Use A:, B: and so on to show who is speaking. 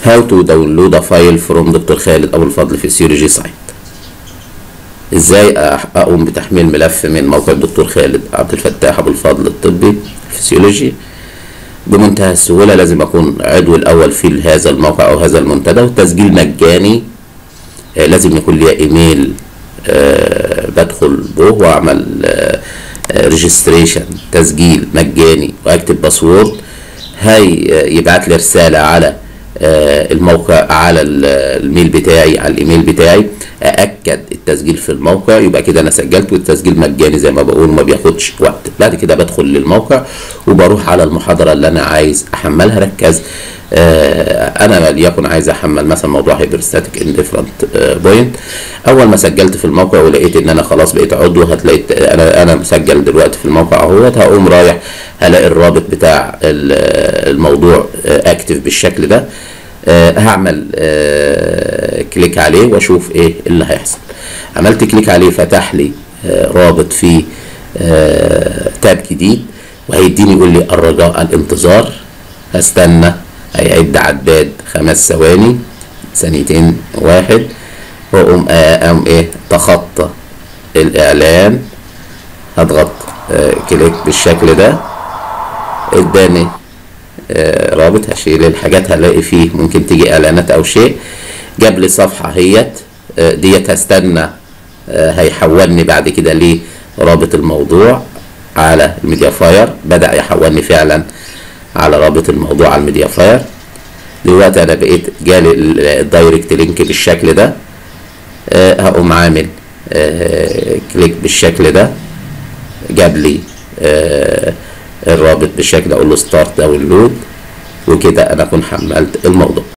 A: How to download a file from دكتور خالد أبو الفضل فيسيولوجي سايت ازاي أح- اقوم بتحميل ملف من موقع الدكتور خالد عبد الفتاح ابو الفضل الطبي فسيولوجي بمنتهى السهوله لازم اكون عضو الاول في هذا الموقع او هذا المنتدى والتسجيل مجاني آه، لازم يكون لي ايميل آه، بدخل به واعمل ريجستريشن تسجيل مجاني واكتب باسورد هي يبعت لي رساله على آه، الموقع على ال- الميل بتاعي على الايميل بتاعي ااكد التسجيل في الموقع يبقى كده انا سجلت والتسجيل مجاني زي ما بقول ما بياخدش وقت بعد كده بدخل للموقع وبروح على المحاضره اللي انا عايز احملها ركز آه، انا ليكن عايز احمل مثلا موضوع هيبرستاتيك انديفرنت بوينت اول ما سجلت في الموقع ولقيت ان انا خلاص بقيت عضو هتلاقي انا انا مسجل دلوقتي في الموقع اهوت هقوم رايح هلاقي الرابط بتاع ال- الموضوع اكتف بالشكل ده آه، هعمل آه، كليك عليه واشوف ايه اللي هيحصل عملت كليك عليه فتح لي آه، رابط في آه، تاب جديد وهيديني يقول لي الرجاء الانتظار هستنى هيعد عداد خمس ثواني ثانيتين واحد واقوم اقوم ايه تخطى الاعلان هضغط آه، كليك بالشكل ده اداني آه، رابط هشيل الحاجات هلاقي فيه ممكن تيجي اعلانات او شيء جاب لي صفحه هيت آه، ديت هستنى آه، هيحولني بعد كده لرابط الموضوع على الميديا فاير بدا يحولني فعلا على رابط الموضوع على الميديا فاير دلوقتي انا بقيت جالي ال- الدايركت لينك بالشكل ده آه، هقوم عامل آه، كليك بالشكل ده جاب لي آه، الرابط بالشكل ده اقول له ستارت داونلود وكده انا اكون حملت الموضوع